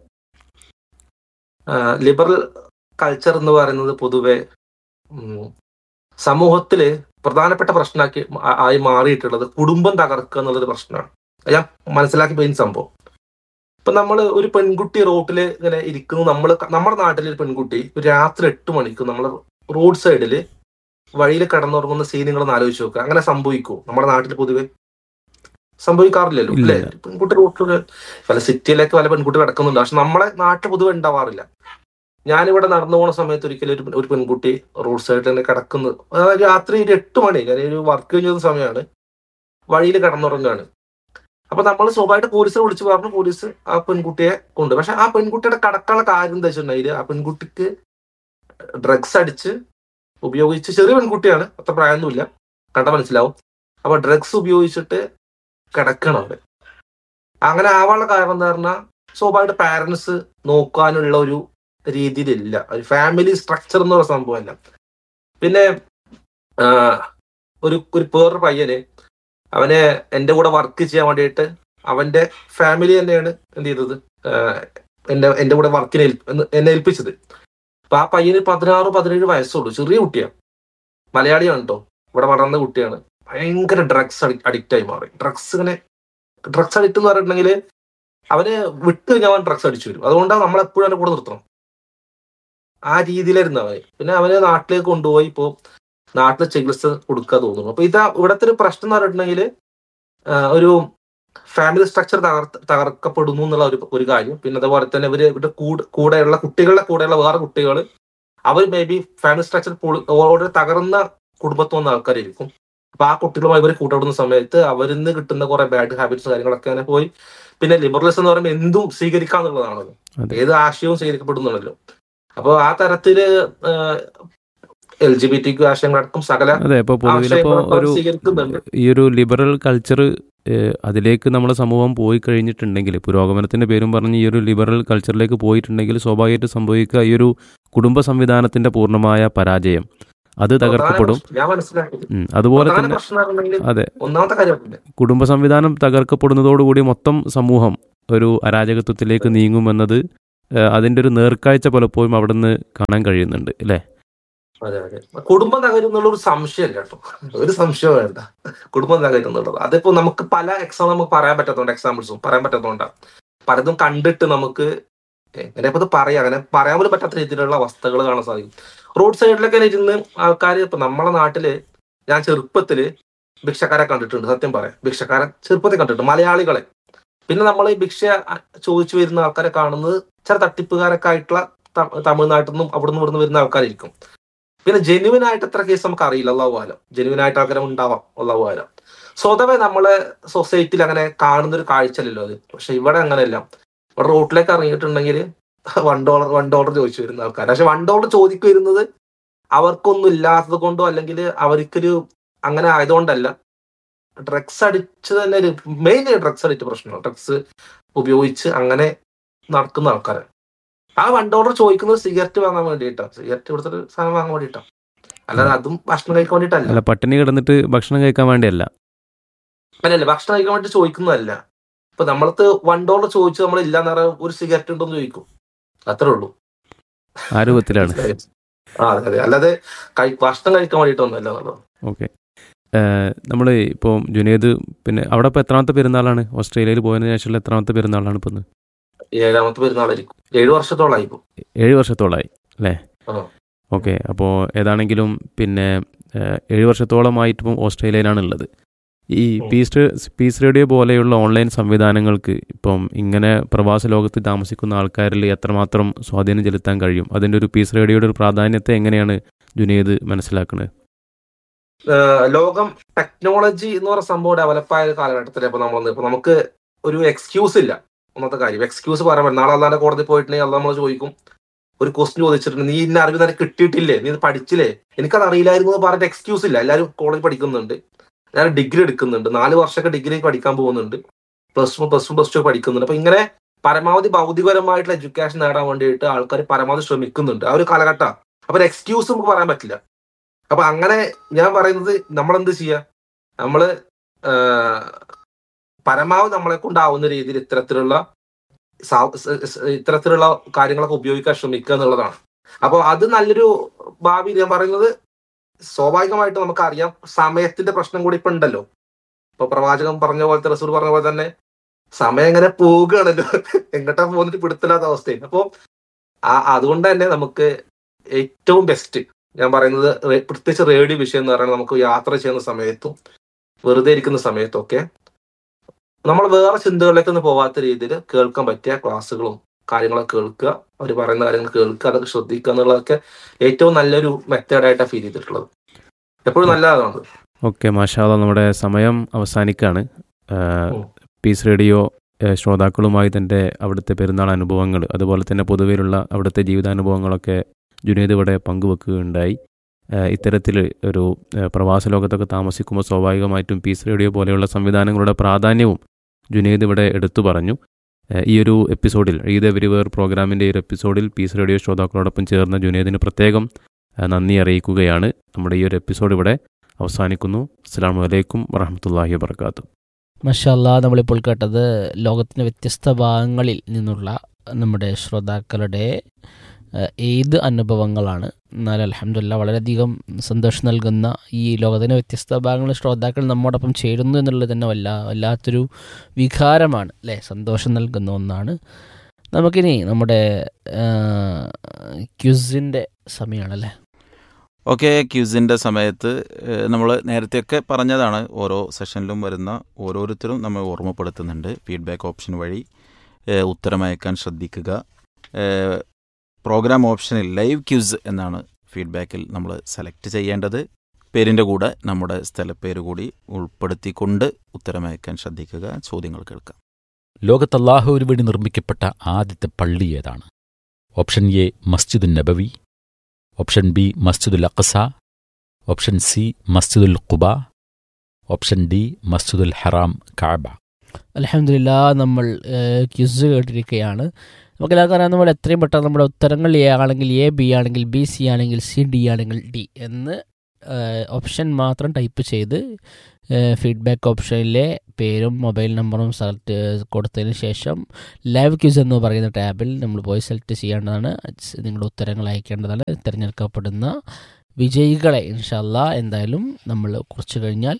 ലിബറൽ കൾച്ചർ എന്ന് പറയുന്നത് പൊതുവെ ഉം, സമൂഹത്തില് പ്രധാനപ്പെട്ട പ്രശ്നമാക്കി ആ- ആയി മാറിയിട്ടുള്ളത് കുടുംബം തകർക്കുക എന്നുള്ളൊരു പ്രശ്നമാണ് അത് ഞാൻ മനസ്സിലാക്കി പോയി സംഭവം ഇപ്പൊ നമ്മൾ ഒരു പെൺകുട്ടി റോട്ടിൽ ഇങ്ങനെ ഇരിക്കുന്നു നമ്മൾ നമ്മുടെ നാട്ടിലെ ഒരു പെൺകുട്ടി ഒരു രാത്രി എട്ട് മണിക്ക് നമ്മൾ റോഡ് സൈഡിൽ വഴിയിൽ കിടന്നുറങ്ങുന്ന സീനുകളൊന്ന് ആലോചിച്ച് നോക്കുക അങ്ങനെ സംഭവിക്കൂ നമ്മുടെ നാട്ടിൽ പൊതുവെ സംഭവിക്കാറില്ലല്ലോ ഇല്ല. അല്ലേ പെൺകുട്ടി റോട്ടിൽ പല സിറ്റിയിലേക്ക് പല പെൺകുട്ടി കിടക്കുന്നുണ്ട് പക്ഷെ നമ്മളെ നാട്ടിൽ പൊതുവെ ഉണ്ടാവാറില്ല ഞാനിവിടെ നടന്നു പോണ സമയത്ത് ഒരിക്കലും ഒരു ഒരു പെൺകുട്ടി റോഡ് സൈഡിൽ തന്നെ കിടക്കുന്നത് അതായത് രാത്രി ഒരു എട്ട് മണി ഞാൻ ഒരു വർക്ക് കഴിഞ്ഞ സമയമാണ് വഴിയിൽ കിടന്നുറങ്ങുകയാണ് അപ്പൊ നമ്മൾ സ്വാഭാവികമായിട്ട് പോലീസിനെ വിളിച്ച് പറഞ്ഞു പോലീസ് ആ പെൺകുട്ടിയെ കൊണ്ട് പക്ഷെ ആ പെൺകുട്ടിയുടെ കടക്കാനുള്ള കാര്യം എന്താ വെച്ചിട്ടുണ്ടെങ്കിൽ ആ പെൺകുട്ടിക്ക് ഡ്രഗ്സ് അടിച്ച് ഉപയോഗിച്ച് ചെറിയ പെൺകുട്ടിയാണ് അത്ര പ്രായമൊന്നുമില്ല കണ്ട മനസ്സിലാവും അപ്പൊ ഡ്രഗ്സ് ഉപയോഗിച്ചിട്ട് കിടക്കണം അവിടെ അങ്ങനെ ആവാനുള്ള കാരണം എന്താ പറഞ്ഞാൽ സ്വാഭാവികമായിട്ട് പാരന്റ്സ് നോക്കാനുള്ള ഒരു രീതിയിലില്ല ഒരു ഫാമിലി സ്ട്രക്ചർ എന്ന് പറയുന്ന സംഭവമല്ല പിന്നെ ആ, ഒരു ഒരു വേറൊരു പയ്യന് അവന് എന്റെ കൂടെ വർക്ക് ചെയ്യാൻ വേണ്ടിയിട്ട് അവന്റെ ഫാമിലി തന്നെയാണ് എന്ത് ചെയ്തത് ആ, എന്റെ എന്റെ കൂടെ വർക്കിനെ ഏൽപ്പ- എന്ന് എന്നെ ഏൽപ്പിച്ചത് അപ്പൊ ആ പയ്യന് പതിനാറ് പതിനേഴ് വയസ്സുള്ളൂ ചെറിയ കുട്ടിയാണ് മലയാളിയാണ് കേട്ടോ ഇവിടെ വളർന്ന കുട്ടിയാണ് ഭയങ്കര ഡ്രഗ്സ് അഡിക്റ്റ് ആയി മാറി ഡ്രഗ്സ് ഇങ്ങനെ ഡ്രഗ്സ് അഡിക്റ്റ് എന്ന് പറഞ്ഞിട്ടുണ്ടെങ്കിൽ അവന് വിട്ട് കഴിഞ്ഞാൽ അവൻ ഡ്രഗ്സ് അടിച്ചു വരും അതുകൊണ്ടാണ് നമ്മളെപ്പോഴും അവന്റെ കൂടെ നിർത്തണം ആ രീതിയിലായിരുന്നു അവന് പിന്നെ അവനെ നാട്ടിലേക്ക് കൊണ്ടുപോയി ഇപ്പോ നാട്ടിൽ ചികിത്സ കൊടുക്കുക തോന്നുന്നു അപ്പൊ ഇതാ ഇവിടത്തെ ഒരു പ്രശ്നം എന്ന് പറഞ്ഞിട്ടുണ്ടെങ്കിൽ ഒരു ഫാമിലി സ്ട്രക്ചർ തകർത്ത് തകർക്കപ്പെടുന്നു എന്നുള്ള ഒരു ഒരു കാര്യം പിന്നെ അതുപോലെ തന്നെ ഇവര് ഇവരുടെ കൂടെ കൂടെയുള്ള കുട്ടികളുടെ കൂടെയുള്ള വേറെ കുട്ടികൾ അവർ maybe family structure already തകർന്ന കുടുംബത്തിൽ വന്ന ആൾക്കാരായിരിക്കും അപ്പൊ ആ കുട്ടികളുമായി ഇവർ കൂട്ടപ്പെടുന്ന സമയത്ത് അവരിൽ നിന്ന് കിട്ടുന്ന കുറെ ബാഡ് ഹാബിറ്റ്സ് കാര്യങ്ങളൊക്കെ അങ്ങനെ പോയി പിന്നെ ലിബറലിസം എന്ന് പറയുമ്പോൾ എന്തും സ്വീകരിക്കാന്നുള്ളതാണല്ലോ അതെ. ഏത് ആശയവും സ്വീകരിക്കപ്പെടുന്നുണ്ടല്ലോ അപ്പൊ ആ തരത്തില് എൽ ജി ബി ടി ആശയങ്ങളടക്കം സകല അതെ ഇപ്പോൾ പൊതുവിലിപ്പോൾ ആശയങ്ങളും അവർ ഒരു സ്വീകരിക്കുന്നുണ്ട് ഈ ഒരു ലിബറൽ കൾച്ചർ അതിലേക്ക് നമ്മുടെ സമൂഹം പോയി കഴിഞ്ഞിട്ടുണ്ടെങ്കിൽ പുരോഗമനത്തിൻ്റെ പേരും പറഞ്ഞ് ഈ ഒരു ലിബറൽ കൾച്ചറിലേക്ക് പോയിട്ടുണ്ടെങ്കിൽ സ്വാഭാവികമായിട്ട് സംഭവിക്കുക ഈ ഒരു കുടുംബ സംവിധാനത്തിൻ്റെ പൂർണ്ണമായ പരാജയം അത് തകർക്കപ്പെടും പ്രധാന പ്രശ്നം ഞാൻ മനസ്സിലാക്കിയത് ഉം, അതുപോലെ പ്രധാന തന്നെ പ്രശ്നം എന്ന് പറഞ്ഞിട്ടുണ്ടെങ്കിൽ അതെ ഒന്നാമത്തെ കാര്യം കുടുംബ സംവിധാനം തകർക്കപ്പെടുന്നതോടുകൂടി മൊത്തം സമൂഹം ഒരു അരാജകത്വത്തിലേക്ക് നീങ്ങുമെന്നത് ഏഹ്, അതിൻ്റെ ഒരു നേർക്കാഴ്ച പലപ്പോഴും അവിടെ നിന്ന് കാണാൻ കഴിയുന്നുണ്ട് അല്ലേ അതെ അതെ കുടുംബം തകരുന്നുള്ള ഒരു സംശയം കേട്ടോ ഒരു സംശയം വേണ്ട കുടുംബം തകരുന്നുള്ളത് അതിപ്പോ നമുക്ക് പല എക്സാം നമുക്ക് പറയാൻ പറ്റാത്തതുകൊണ്ട് എക്സാമ്പിൾസും പറയാൻ പറ്റാത്തതുകൊണ്ടാണ് പലതും കണ്ടിട്ട് നമുക്ക് എങ്ങനെ ഇപ്പൊ ഇത് പറയാം അങ്ങനെ പറയാൻ പോലും പറ്റാത്ത രീതിയിലുള്ള അവസ്ഥകൾ കാണാൻ സാധിക്കും റോഡ് സൈഡിലൊക്കെ ഇരുന്ന് ആൾക്കാർ ഇപ്പൊ നമ്മളെ നാട്ടില് ഞാൻ ചെറുപ്പത്തില് ഭിക്ഷക്കാരെ കണ്ടിട്ടുണ്ട് സത്യം പറയാം ഭിക്ഷക്കാരെ ചെറുപ്പത്തിൽ കണ്ടിട്ടുണ്ട് മലയാളികളെ പിന്നെ നമ്മൾ ഈ ഭിക്ഷ അ- ചോദിച്ചു വരുന്ന ആൾക്കാരെ കാണുന്നത് ചില തട്ടിപ്പുകാരൊക്കെ ആയിട്ടുള്ള ത- തമിഴ്നാട്ടിൽ നിന്നും അവിടെ നിന്ന് ഇവിടുന്ന് വരുന്ന ആൾക്കാരായിരിക്കും പിന്നെ ജെനുവിൻ ആയിട്ട് എത്ര കേസ് നമുക്ക് അറിയില്ല അള്ളാഹു ആലം ജെനുവിൻ ആയിട്ട് ആൾക്കാരെ ഉണ്ടാവാം അള്ളാഹു ആലം സ്വതവേ നമ്മളെ സൊസൈറ്റിയിൽ അങ്ങനെ കാണുന്ന ഒരു കാഴ്ചയല്ലല്ലോ അത് പക്ഷെ ഇവിടെ അങ്ങനെയല്ല ഇവിടെ റോട്ടിലേക്ക് ഇറങ്ങിയിട്ടുണ്ടെങ്കിൽ വൺ ഡോളർ വൺ ഡോളർ ചോദിച്ചു വരുന്ന ആൾക്കാർ പക്ഷെ വൺ ഡോളർ ചോദിക്കു വരുന്നത് അവർക്കൊന്നും ഇല്ലാത്തത് കൊണ്ടോ അല്ലെങ്കിൽ അവർക്കൊരു അങ്ങനെ ആയതുകൊണ്ടല്ല ഡ്രഗ്സ് അടിച്ച് തന്നെ ഒരു മെയിൻ ഡ്രഗ്സ് അടിച്ച പ്രശ്നമാണ് ഡ്രഗ്സ് ഉപയോഗിച്ച് അങ്ങനെ നടക്കുന്ന ആൾക്കാരെ ആ വൺ ഡോളർ ചോദിക്കുന്നത് സിഗരറ്റ് വാങ്ങാൻ വേണ്ടിയിട്ടാ സിഗരറ്റ് കൊടുത്തിട്ട് സാധനം വാങ്ങാൻ വേണ്ടിയിട്ടാ അല്ലാതെ അതും ഭക്ഷണം കഴിക്കാൻ വേണ്ടിയിട്ടല്ല അല്ല പട്ടിണി കിടന്നിട്ട് ഭക്ഷണം കഴിക്കാൻ വേണ്ടിയല്ല അല്ലല്ല ഭക്ഷണം കഴിക്കാൻ വേണ്ടി ചോദിക്കുന്നതല്ല ഇപ്പൊ നമ്മളത്ത് വൺ ഡോളർ ചോദിച്ചു നമ്മൾ ഇല്ലാന്ന് പറയാൻ ഒരു സിഗരറ്റ് ഉണ്ടോന്ന് ചോദിക്കും അത്രേ ഉള്ളൂ ആ രൂപത്തിലാണ് ആ അതെ അതെ അല്ലാതെ കഴി- ഭക്ഷണം കഴിക്കാൻ വേണ്ടിയിട്ടൊന്നുമല്ല എന്നുള്ളത് ഓക്കെ നമ്മൾ ഇപ്പോൾ ജുനേദ് പിന്നെ അവിടെ ഇപ്പോൾ എത്രാമത്തെ പെരുന്നാളാണ് ഓസ്ട്രേലിയയിൽ പോയതിനു ശേഷമുള്ള എത്രാമത്തെ പെരുന്നാളാണ് ഇപ്പോൾ ഇന്ന് ഏഴാമത്തെ പെരുന്നാളായിരിക്കും ഏഴു വർഷത്തോളായി ഇപ്പൊ ഏഴ് വർഷത്തോളമായി അല്ലേ ആ. ഓക്കെ അപ്പോൾ ഏതാണെങ്കിലും പിന്നെ ഏഹ്, ഏഴ് വർഷത്തോളമായിട്ട് ഇപ്പം ഓസ്ട്രേലിയയിലാണ് ഉള്ളത് ഈ ഉം. പീസ് പീസ് റേഡിയോ പോലെയുള്ള ഓൺലൈൻ സംവിധാനങ്ങൾക്ക് ഇപ്പം ഇങ്ങനെ പ്രവാസ ലോകത്ത് താമസിക്കുന്ന ആൾക്കാരിൽ എത്രമാത്രം സ്വാധീനം ചെലുത്താൻ കഴിയും അതിൻ്റെ ഒരു പീസ് റേഡിയോയുടെ ഒരു പ്രാധാന്യത്തെ എങ്ങനെയാണ് ജുനേദ് മനസ്സിലാക്കുന്നത് ഏഹ് ലോകം ടെക്നോളജി എന്ന് പറയുന്ന സംഭവം ഡെവലപ്പായ ഒരു കാലഘട്ടത്തിൽ ഇപ്പൊ നമ്മൾ ഇപ്പൊ നമുക്ക് ഒരു എക്സ്ക്യൂസ് ഇല്ല ഒന്നത്തെ കാര്യം എക്സ്ക്യൂസ് പറയാൻ പറ്റും നാളെ അല്ലാതെ കോടതി പോയിട്ടുണ്ടെങ്കിൽ അത് നമ്മൾ ചോദിക്കും ഒരു ക്വസ്റ്റ്യൻ ചോദിച്ചിട്ടുണ്ട് നീ ഇന്ന അറിവ് നിനക്ക് കിട്ടിയിട്ടില്ലേ നീ ഇത് പഠിച്ചില്ലേ എനിക്കത് അറിയില്ലായിരുന്നു എന്ന് പറഞ്ഞിട്ട് എക്സ്ക്യൂസ് ഇല്ല എല്ലാവരും കോളേജ് പഠിക്കുന്നുണ്ട് ഞാൻ ഡിഗ്രി എടുക്കുന്നുണ്ട് നാല് വർഷമൊക്കെ ഡിഗ്രി പഠിക്കാൻ പോകുന്നുണ്ട് plus one plus one plus two പഠിക്കുന്നുണ്ട് അപ്പൊ ഇങ്ങനെ പരമാവധി ഭൗതികപരമായിട്ടുള്ള എഡ്യൂക്കേഷൻ നേടാൻ വേണ്ടിയിട്ട് ആൾക്കാർ പരമാവധി ശ്രമിക്കുന്നുണ്ട് ആ ഒരു കാലഘട്ടം അപ്പൊ ഒരു എക്സ്ക്യൂസ് നമുക്ക് പറയാൻ പറ്റില്ല അപ്പൊ അങ്ങനെ ഞാൻ പറയുന്നത് നമ്മൾ എന്ത് ചെയ്യാ നമ്മള് ആഹ്, പരമാവധി നമ്മളെ കൊണ്ടാവുന്ന രീതിയിൽ ഇത്തരത്തിലുള്ള സാ- സ- സ- ഇത്തരത്തിലുള്ള കാര്യങ്ങളൊക്കെ ഉപയോഗിക്കാൻ ശ്രമിക്കുക എന്നുള്ളതാണ് അപ്പൊ അത് നല്ലൊരു ഭാവി ഞാൻ പറയുന്നത് സ്വാഭാവികമായിട്ട് നമുക്കറിയാം സമയത്തിന്റെ പ്രശ്നം കൂടി ഇപ്പൊ ഉണ്ടല്ലോ ഇപ്പൊ പ്രവാചകൻ പറഞ്ഞ പോലത്തെ റസൂർ പറഞ്ഞ പോലെ തന്നെ സമയം ഇങ്ങനെ പോവുകയാണല്ലോ എങ്ങോട്ടാ പോകുന്നിട്ട് പിടുത്തില്ലാത്ത അവസ്ഥയും അപ്പൊ ആ- അതുകൊണ്ട് തന്നെ നമുക്ക് ഏറ്റവും ബെസ്റ്റ് ഞാൻ പറയുന്നത് റേ- പ്രത്യേകിച്ച് റേഡിയോ വിഷയം എന്ന് പറയുന്നത് നമുക്ക് യാത്ര ചെയ്യുന്ന സമയത്തും വെറുതെ ഇരിക്കുന്ന സമയത്തൊക്കെ നമ്മൾ വേറെ ചിന്തകളിലേക്കൊന്നും പോവാത്ത രീതിയിൽ കേൾക്കാൻ പറ്റിയ ക്ലാസ്സുകളും കാര്യങ്ങളൊക്കെ കേൾക്കുക അവർ പറയുന്ന കാര്യങ്ങൾ കേൾക്കുക അതൊക്കെ ശ്രദ്ധിക്കുക എന്നുള്ളതൊക്കെ ഏറ്റവും നല്ലൊരു മെത്തേഡായിട്ടാണ് ഫീൽ ചെയ്തിട്ടുള്ളത് എപ്പോഴും നല്ലതാണ് ഓക്കെ മാഷാല്ല നമ്മുടെ സമയം അവസാനിക്കുകയാണ് ഏഹ്, ഉം. പീസ് റേഡിയോ ഏഹ്, ശ്രോതാക്കളുമായി തൻ്റെ അവിടുത്തെ പെരുന്നാൾ അനുഭവങ്ങൾ അതുപോലെ തന്നെ പൊതുവെയുള്ള അവിടുത്തെ ജീവിതാനുഭവങ്ങളൊക്കെ ജുനേദ് ഇവിടെ പങ്കുവെക്കുകയുണ്ടായി ഏഹ്, ഇത്തരത്തിൽ ഒരു ഏഹ്, പ്രവാസ ലോകത്തൊക്കെ താമസിക്കുമ്പോൾ സ്വാഭാവികമായിട്ടും പീസ് റേഡിയോ പോലെയുള്ള സംവിധാനങ്ങളുടെ പ്രാധാന്യവും ജുനേദ് ഇവിടെ എടുത്തു പറഞ്ഞു ഏഹ്, ഈ ഒരു എപ്പിസോഡിൽ ഈദ് എവരിവേർ പ്രോഗ്രാമിൻ്റെ ഈ ഒരു എപ്പിസോഡിൽ പീസ് റേഡിയോ ശ്രോതാക്കളോടൊപ്പം ചേർന്ന ജുനേദിന് പ്രത്യേകം ഏഹ്, നന്ദി അറിയിക്കുകയാണ് നമ്മുടെ ഈ ഒരു എപ്പിസോഡ് ഇവിടെ അവസാനിക്കുന്നു അസ്സാം വലൈക്കും വറഹമത്തല്ലാഹി വാബർക്കാത്തു മഷാല്ല നമ്മളിപ്പോൾ കേട്ടത് ലോകത്തിൻ്റെ വ്യത്യസ്ത ഭാഗങ്ങളിൽ നിന്നുള്ള നമ്മുടെ ശ്രോതാക്കളുടെ ഏഹ്, ഏത് അനുഭവങ്ങളാണ് എന്നാൽ അലഹമില്ല വളരെയധികം സന്തോഷം നൽകുന്ന ഈ ലോകത്തിൻ്റെ വ്യത്യസ്ത ഭാഗങ്ങളിലെ ശ്രോതാക്കൾ നമ്മോടൊപ്പം ചേരുന്നു എന്നുള്ളത് തന്നെ വല്ല വല്ലാത്തൊരു വികാരമാണ് അല്ലേ സന്തോഷം നൽകുന്ന ഒന്നാണ് നമുക്കിനി നമ്മുടെ ക്യുസിൻ്റെ സമയമാണല്ലേ ഓക്കെ ക്യൂസിൻ്റെ സമയത്ത് നമ്മൾ നേരത്തെയൊക്കെ പറഞ്ഞതാണ് ഓരോ സെഷനിലും വരുന്ന ഓരോരുത്തരും നമ്മൾ ഓർമ്മപ്പെടുത്തുന്നുണ്ട് ഫീഡ്ബാക്ക് ഓപ്ഷൻ വഴി ഏഹ്, ഉത്തരം അയക്കാൻ ശ്രദ്ധിക്കുക ഏഹ്, പ്രോഗ്രാം ഓപ്ഷനിൽ ലൈവ് ക്യൂസ് എന്നാണ് ഫീഡ്ബാക്കിൽ നമ്മൾ സെലക്ട് ചെയ്യേണ്ടത് പേരിൻ്റെ കൂടെ നമ്മുടെ സ്ഥലപ്പേര് കൂടി ഉൾപ്പെടുത്തിക്കൊണ്ട് ഉത്തരം അയക്കാൻ ശ്രദ്ധിക്കുക ചോദ്യങ്ങൾ കേൾക്കാം ലോകത്ത് അല്ലാഹുവിന് വേണ്ടി നിർമ്മിക്കപ്പെട്ട ആദ്യത്തെ പള്ളി ഏതാണ് ഓപ്ഷൻ എ മസ്ജിദുൽ നബവി ഓപ്ഷൻ ബി മസ്ജിദുൽ അഖസ ഓപ്ഷൻ സി മസ്ജിദുൽ ഖുബ ഓപ്ഷൻ ഡി മസ്ജിദുൽ ഹറാം കാബ അലഹമില്ല നമ്മൾ ക്യുസ് കേട്ടിരിക്കുകയാണ് നമുക്ക് എല്ലാവർക്കും അറിയാം നമ്മൾ എത്രയും പെട്ടെന്ന് നമ്മുടെ ഉത്തരങ്ങൾ എ ആണെങ്കിൽ എ ബി ആണെങ്കിൽ ബി സി ആണെങ്കിൽ സി ഡി ആണെങ്കിൽ ഡി എന്ന് ഓപ്ഷൻ മാത്രം ടൈപ്പ് ചെയ്ത് ഫീഡ്ബാക്ക് ഓപ്ഷനിലെ പേരും മൊബൈൽ നമ്പറും സെലക്ട് കൊടുത്തതിന് ശേഷം ലൈവ് ക്യൂസ് എന്ന് പറയുന്ന ടാബിൽ നമ്മൾ പോയി സെലക്ട് ചെയ്യേണ്ടതാണ് നിങ്ങളുടെ ഉത്തരങ്ങൾ അയക്കേണ്ടതാണ് തിരഞ്ഞെടുക്കപ്പെടുന്ന വിജയികളെ ഇൻഷല്ല എന്തായാലും നമ്മൾ കുറച്ച് കഴിഞ്ഞാൽ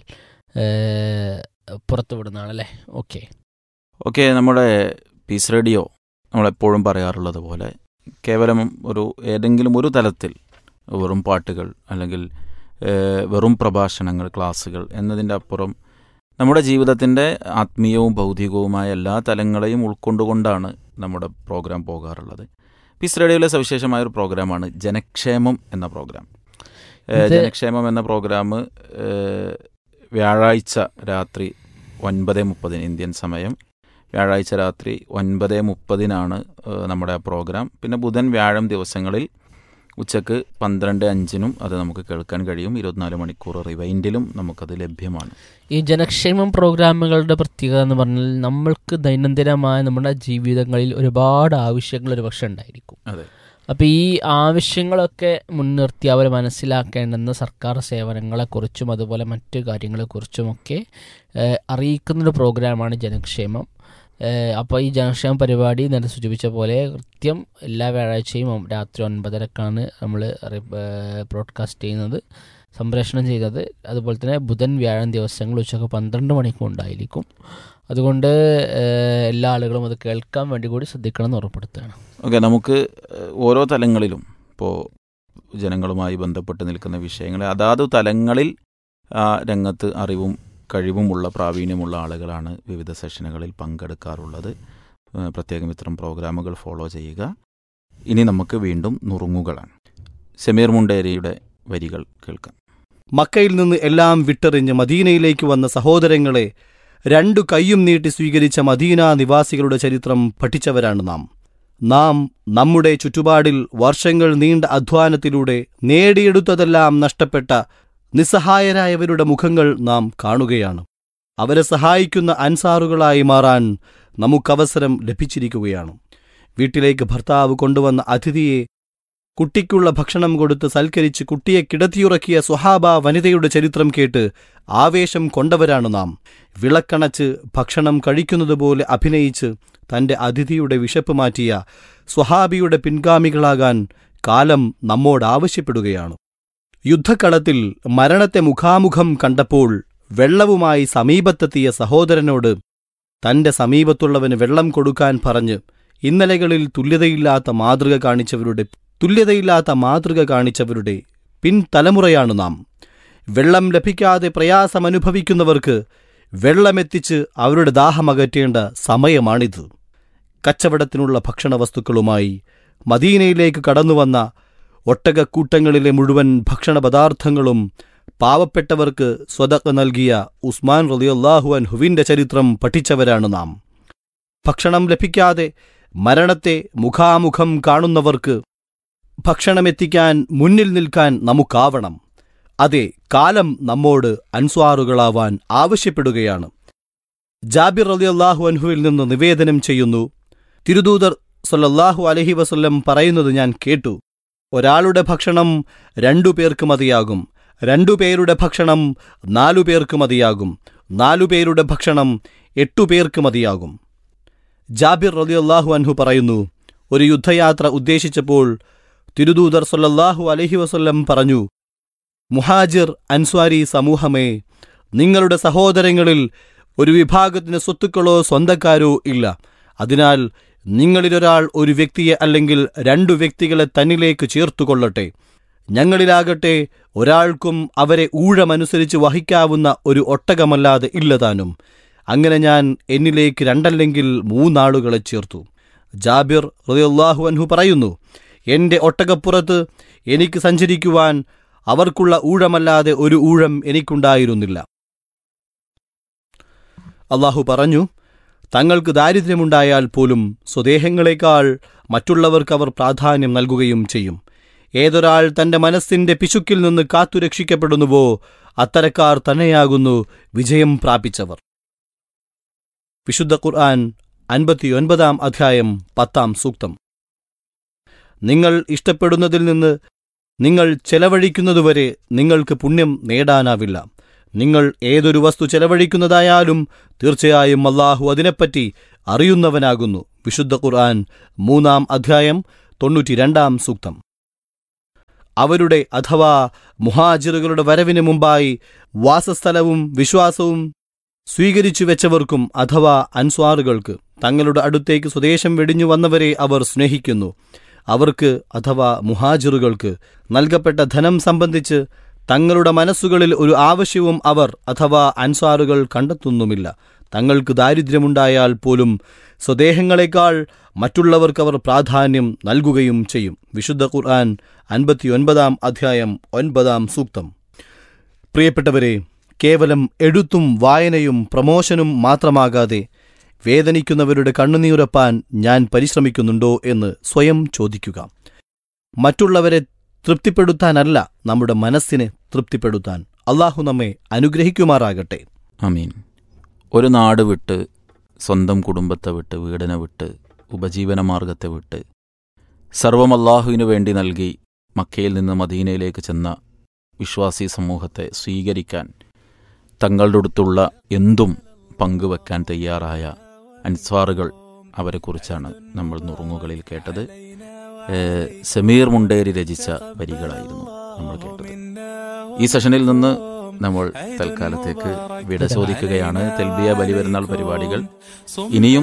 പുറത്തു വിടുന്നതാണ് അല്ലേ ഓക്കെ ഓക്കെ നമ്മുടെ പീസ് റേഡിയോ നമ്മളെപ്പോഴും പറയാറുള്ളത് പോലെ കേവലം ഒരു ഏതെങ്കിലും ഒരു തലത്തിൽ വെറും പാട്ടുകൾ അല്ലെങ്കിൽ ഏഹ്, വെറും പ്രഭാഷണങ്ങൾ ക്ലാസ്സുകൾ എന്നതിൻ്റെ അപ്പുറം നമ്മുടെ ജീവിതത്തിൻ്റെ ആത്മീയവും ഭൗതികവുമായ എല്ലാ തലങ്ങളെയും ഉൾക്കൊണ്ടുകൊണ്ടാണ് നമ്മുടെ പ്രോഗ്രാം പോകാറുള്ളത് പീസ് റേഡിയോയിലെ സവിശേഷമായ ഒരു പ്രോഗ്രാമാണ് ജനക്ഷേമം എന്ന പ്രോഗ്രാം ഏഹ്, ഇത് ജനക്ഷേമം എന്ന പ്രോഗ്രാം ഏഹ്, വ്യാഴാഴ്ച രാത്രി ഒൻപത് മുപ്പതിന് ഇന്ത്യൻ സമയം വ്യാഴാഴ്ച രാത്രി ഒൻപത് മുപ്പതിനാണ് ഏഹ്, നമ്മുടെ ആ പ്രോഗ്രാം പിന്നെ ബുധൻ വ്യാഴം ദിവസങ്ങളിൽ ഉച്ചക്ക് പന്ത്രണ്ട് അഞ്ചിനും അത് നമുക്ക് കേൾക്കാൻ കഴിയും ഇരുപത്തിനാല് മണിക്കൂർ റിവൈൻഡിലും നമുക്കത് ലഭ്യമാണ് ഈ ജനക്ഷേമം പ്രോഗ്രാമുകളുടെ പ്രത്യേകത എന്ന് പറഞ്ഞാൽ നമ്മൾക്ക് ദൈനംദിനമായ നമ്മുടെ ജീവിതങ്ങളിൽ ഒരുപാട് ആവശ്യങ്ങൾ ഒരു പക്ഷെ ഉണ്ടായിരിക്കും അതെ അപ്പോൾ ഈ ആവശ്യങ്ങളൊക്കെ മുൻനിർത്തി അവർ മനസ്സിലാക്കേണ്ടുന്ന സർക്കാർ സേവനങ്ങളെക്കുറിച്ചും അതുപോലെ മറ്റു കാര്യങ്ങളെക്കുറിച്ചുമൊക്കെ ഏഹ്, അറിയിക്കുന്നൊരു പ്രോഗ്രാമാണ് ജനക്ഷേമം അപ്പോൾ ഈ ജനക്ഷേമ പരിപാടി നേരെ സൂചിപ്പിച്ച പോലെ കൃത്യം എല്ലാ വ്യാഴാഴ്ചയും രാത്രി ഒൻപതരക്കാണ് നമ്മൾ ബ്രോഡ്കാസ്റ്റ് ചെയ്യുന്നത് സംപ്രേഷണം ചെയ്യുന്നത് അതുപോലെ തന്നെ ബുധൻ വ്യാഴം ദിവസങ്ങൾ ഉച്ചക്ക് പന്ത്രണ്ട് മണിക്കും ഉണ്ടായിരിക്കും അതുകൊണ്ട് ഏഹ്, എല്ലാ ആളുകളും അത് കേൾക്കാൻ വേണ്ടി കൂടി ശ്രദ്ധിക്കണം എന്ന് ഉറപ്പെടുത്തുകയാണ് ഓക്കെ നമുക്ക് ഏഹ്, ഓരോ തലങ്ങളിലും ഇപ്പോൾ ജനങ്ങളുമായി ബന്ധപ്പെട്ട് നിൽക്കുന്ന വിഷയങ്ങൾ അതാത് തലങ്ങളിൽ ആ രംഗത്ത് അറിവും കഴിവുമുള്ള പ്രാവീണ്യമുള്ള ആളുകളാണ് വിവിധ സെഷനുകളിൽ പങ്കെടുക്കാറുള്ളത് ഏഹ്, പ്രത്യേകം ഇത്തരം പ്രോഗ്രാമുകൾ ഫോളോ ചെയ്യുക ഇനി നമുക്ക് വീണ്ടും നുറുങ്ങുകളാണ് സമീർ മുണ്ടേരിയുടെ വരികൾ കേൾക്കാം മക്കയിൽ നിന്ന് എല്ലാം വിട്ടെറിഞ്ഞ് മദീനയിലേക്ക് വന്ന സഹോദരങ്ങളെ രണ്ടു കൈയും നീട്ടി സ്വീകരിച്ച മദീന നിവാസികളുടെ ചരിത്രം പഠിച്ചവരാണ് നാം നാം നമ്മുടെ ചുറ്റുപാടിൽ വർഷങ്ങൾ നീണ്ട അധ്വാനത്തിലൂടെ നേടിയെടുത്തതെല്ലാം നഷ്ടപ്പെട്ട നിസ്സഹായരായവരുടെ മുഖങ്ങൾ നാം കാണുകയാണ് അവരെ സഹായിക്കുന്ന അൻസാറുകളായി മാറാൻ നമുക്കവസരം ലഭിച്ചിരിക്കുകയാണ് വീട്ടിലേക്ക് ഭർത്താവ് കൊണ്ടുവന്ന അതിഥിയെ കുട്ടിക്കുള്ള ഭക്ഷണം കൊടുത്ത് സൽക്കരിച്ച് കുട്ടിയെ കിടത്തിയുറക്കിയ സ്വഹാബ വനിതയുടെ ചരിത്രം കേട്ട് ആവേശം കൊണ്ടവരാണ് നാം വിളക്കണച്ച് ഭക്ഷണം കഴിക്കുന്നതുപോലെ അഭിനയിച്ച് തന്റെ അതിഥിയുടെ വിശപ്പ് മാറ്റിയ സ്വഹാബിയുടെ പിൻഗാമികളാകാൻ കാലം നമ്മോടാവശ്യപ്പെടുകയാണ് യുദ്ധക്കളത്തിൽ മരണത്തെ മുഖാമുഖം കണ്ടപ്പോൾ വെള്ളവുമായി സമീപത്തെത്തിയ സഹോദരനോട് തന്റെ സമീപത്തുള്ളവന് വെള്ളം കൊടുക്കാൻ പറഞ്ഞ് ഇന്നലകളിൽ തുല്യതയില്ലാത്ത മാതൃക കാണിച്ചവരുടെ തുല്യതയില്ലാത്ത മാതൃക കാണിച്ചവരുടെ പിൻതലമുറയാണ് നാം വെള്ളം ലഭിക്കാതെ പ്രയാസമനുഭവിക്കുന്നവർക്ക് വെള്ളമെത്തിച്ച് അവരുടെ ദാഹമകറ്റേണ്ട സമയമാണിത് കച്ചവടത്തിനുള്ള ഭക്ഷണവസ്തുക്കളുമായി മദീനയിലേക്ക് കടന്നുവന്ന ഒട്ടകക്കൂട്ടങ്ങളിലെ മുഴുവൻ ഭക്ഷണപദാർത്ഥങ്ങളും പാവപ്പെട്ടവർക്ക് സ്വതക്ക നൽകിയ ഉസ്മാൻ റലിയല്ലാഹു അൻഹുവിന്റെ ചരിത്രം പഠിച്ചവരാണ് നാം ഭക്ഷണം ലഭിക്കാതെ മരണത്തെ മുഖാമുഖം കാണുന്നവർക്ക് ഭക്ഷണമെത്തിക്കാൻ മുന്നിൽ നിൽക്കാൻ നമുക്കാവണം അതെ കാലം നമ്മോട് അൻസ്വാറുകളാവാൻ ആവശ്യപ്പെടുകയാണ് ജാബിർ റളിയല്ലാഹു അൻഹുവിൽ നിന്ന് നിവേദനം ചെയ്യുന്നു തിരുദൂതർ സല്ലല്ലാഹു അലഹി വസല്ലം പറയുന്നത് ഞാൻ കേട്ടു ഒരാളുടെ ഭക്ഷണം രണ്ടു പേർക്ക് മതിയാകും രണ്ടു പേരുടെ ഭക്ഷണം നാലു പേർക്ക് മതിയാകും നാലു പേരുടെ ഭക്ഷണം എട്ടു പേർക്ക് മതിയാകും ജാബിർ റളിയല്ലാഹു അൻഹു പറയുന്നു ഒരു യുദ്ധയാത്ര ഉദ്ദേശിച്ചപ്പോൾ തിരുദൂതർ സല്ലല്ലാഹു അലഹി വസല്ലം പറഞ്ഞു മുഹാജിർ അൻസ്വാരി സമൂഹമേ നിങ്ങളുടെ സഹോദരങ്ങളിൽ ഒരു വിഭാഗത്തിന് സ്വത്തുക്കളോ സ്വന്തക്കാരോ ഇല്ല അതിനാൽ നിങ്ങളിലൊരാൾ ഒരു വ്യക്തിയെ അല്ലെങ്കിൽ രണ്ടു വ്യക്തികളെ തന്നിലേക്ക് ചേർത്തുകൊള്ളട്ടെ ഞങ്ങളിലാകട്ടെ ഒരാൾക്കും അവരെ ഊഴമനുസരിച്ച് വഹിക്കാവുന്ന ഒരു ഒട്ടകമല്ലാതെ ഇല്ലതാനും അങ്ങനെ ഞാൻ എന്നിലേക്ക് രണ്ടല്ലെങ്കിൽ മൂന്നാളുകളെ ചേർത്തു ജാബിർ റളിയല്ലാഹു അൻഹു പറയുന്നു എന്റെ ഒട്ടകപ്പുറത്ത് എനിക്ക് സഞ്ചരിക്കുവാൻ അവർക്കുള്ള ഊഴമല്ലാതെ ഒരു ഊഴം എനിക്കുണ്ടായിരുന്നില്ല അള്ളാഹു പറഞ്ഞു തങ്ങൾക്ക് ദാരിദ്ര്യമുണ്ടായാൽ പോലും സ്വദേഹങ്ങളെക്കാൾ മറ്റുള്ളവർക്ക് അവർ പ്രാധാന്യം നൽകുകയും ചെയ്യും ഏതൊരാൾ തന്റെ മനസ്സിന്റെ പിശുക്കിൽ നിന്ന് കാത്തുരക്ഷിക്കപ്പെടുന്നുവോ അത്തരക്കാർ തന്നെയാകുന്നു വിജയം പ്രാപിച്ചവർ വിശുദ്ധ ഖുർആൻ അൻപത്തിയൊൻപതാം അധ്യായം പത്താം സൂക്തം നിങ്ങൾ ഇഷ്ടപ്പെടുന്നതിൽ നിന്ന് നിങ്ങൾ ചെലവഴിക്കുന്നതുവരെ നിങ്ങൾക്ക് പുണ്യം നേടാനാവില്ല നിങ്ങൾ ഏതൊരു വസ്തു ചെലവഴിക്കുന്നതായാലും തീർച്ചയായും അള്ളാഹു അതിനെപ്പറ്റി അറിയുന്നവനാകുന്നു വിശുദ്ധ ഖുർആൻ മൂന്നാം അധ്യായം തൊണ്ണൂറ്റിരണ്ടാം സൂക്തം അവരുടെ അഥവാ മുഹാജിറുകളുടെ വരവിന് മുമ്പായി വാസസ്ഥലവും വിശ്വാസവും സ്വീകരിച്ചു വെച്ചവർക്കും അഥവാ അൻസ്വാറുകൾക്ക് തങ്ങളുടെ അടുത്തേക്ക് സ്വദേശം വെടിഞ്ഞു വന്നവരെ അവർ സ്നേഹിക്കുന്നു അവർക്ക് അഥവാ മുഹാജിറുകൾക്ക് നൽകപ്പെട്ട ധനം സംബന്ധിച്ച് തങ്ങളുടെ മനസ്സുകളിൽ ഒരു ആവശ്യവും അവർ അഥവാ അൻസാറുകൾ കണ്ടെത്തുന്നുമില്ല തങ്ങൾക്ക് ദാരിദ്ര്യമുണ്ടായാൽ പോലും സ്വദേഹങ്ങളെക്കാൾ മറ്റുള്ളവർക്ക് അവർ പ്രാധാന്യം നൽകുകയും ചെയ്യും വിശുദ്ധ ഖുർആൻ അൻപത്തിയൊൻപതാം അധ്യായം ഒൻപതാം സൂക്തം പ്രിയപ്പെട്ടവരെ കേവലം എഴുത്തും വായനയും പ്രമോഷനും മാത്രമാകാതെ വേദനിക്കുന്നവരുടെ കണ്ണുനീരപ്പാൻ ഞാൻ പരിശ്രമിക്കുന്നുണ്ടോ എന്ന് സ്വയം ചോദിക്കുക മറ്റുള്ളവരെ തൃപ്തിപ്പെടുത്താനല്ല നമ്മുടെ മനസ്സിനെ തൃപ്തിപ്പെടുത്താൻ അള്ളാഹു നമ്മെ അനുഗ്രഹിക്കുമാറാകട്ടെ അമീൻ ഒരു നാട് വിട്ട് സ്വന്തം കുടുംബത്തെ വിട്ട് വീടിനെ വിട്ട് ഉപജീവന മാർഗത്തെ വിട്ട് സർവം അള്ളാഹുവിനു വേണ്ടി നൽകി മക്കയിൽ നിന്ന് മദീനയിലേക്ക് ചെന്ന വിശ്വാസി സമൂഹത്തെ സ്വീകരിക്കാൻ തങ്ങളുടെ അടുത്തുള്ള എന്തും പങ്കുവെക്കാൻ തയ്യാറായ അൻസ്വാറുകൾ അവരെക്കുറിച്ചാണ് നമ്മൾ നുറുങ്ങുകളിൽ കേട്ടത് ഏഹ് സമീർ മുണ്ടേരി രചിച്ച വരികളായിരുന്നു നമ്മൾ കേട്ടത് ഈ സെഷനിൽ നിന്ന് നമ്മൾ തൽക്കാലത്തേക്ക് വിട ചോദിക്കുകയാണ് തെൽബിയ ബലിപെരുന്നാൾ പരിപാടികൾ ഇനിയും